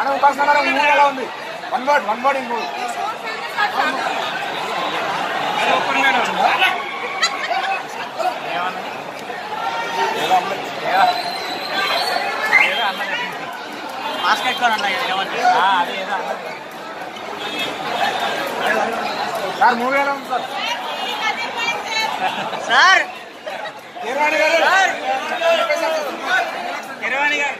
Madam ఉపాసన madam మూడు ఎలా ఉంది వన్ వర్డ్ వన్ వర్డ్ ఇంకో మాస్క్ పెట్టుకోనన్నా ఏమంటే అదే ఏదో అన్నది. సార్ మూవీ ఎలా ఉంది సార్ సార్ కీరవాణి గారు కిరవాణి గారు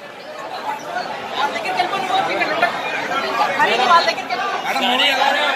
మేడం మూవీ ఎలా ఉంది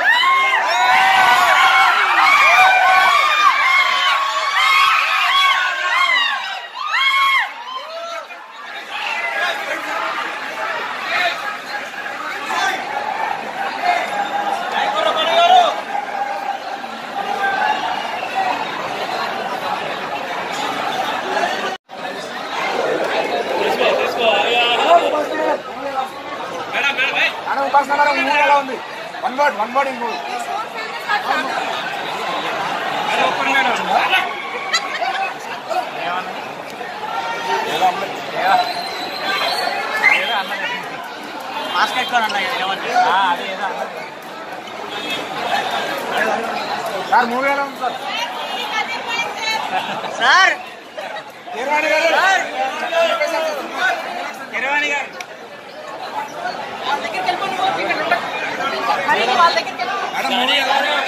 మేడం ఉపాసన మేడం మూవీ ఎలా ఉంది వన్ వర్డ్ వన్ వర్డ్ ఇంకో మాస్క్ పెట్టుకోనన్నా ఏమంటే అదే ఏదో అన్నది. సార్ మూవీ ఎలా ఉంది సార్ సార్ కీరవాణి గారు కిరవాణి గారు మేడం మూవీ ఎలా ఉంది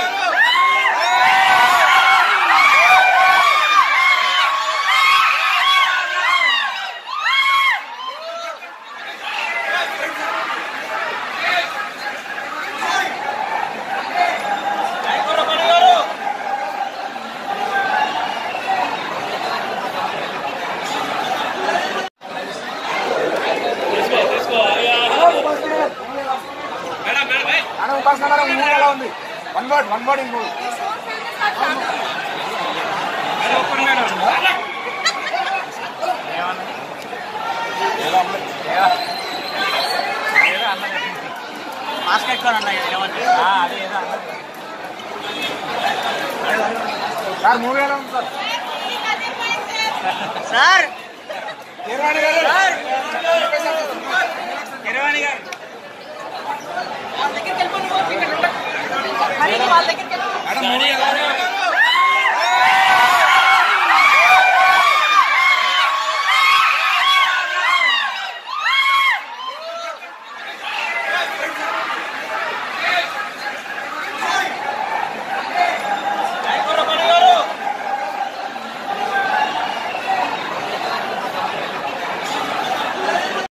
మేడం ఉపాసన మేడం మూవీ ఎలా ఉంది వన్ వర్డ్ వన్ వర్డ్ ఇంకో మాస్క్ పెట్టుకోనన్నా ఏమంటే అదే ఏదో అన్నది. సార్ మూవీ ఎలా ఉంది సార్ సార్ కీరవాణి గారు కిరవాణి గారు మేడం మూవీ ఎలా ఉంది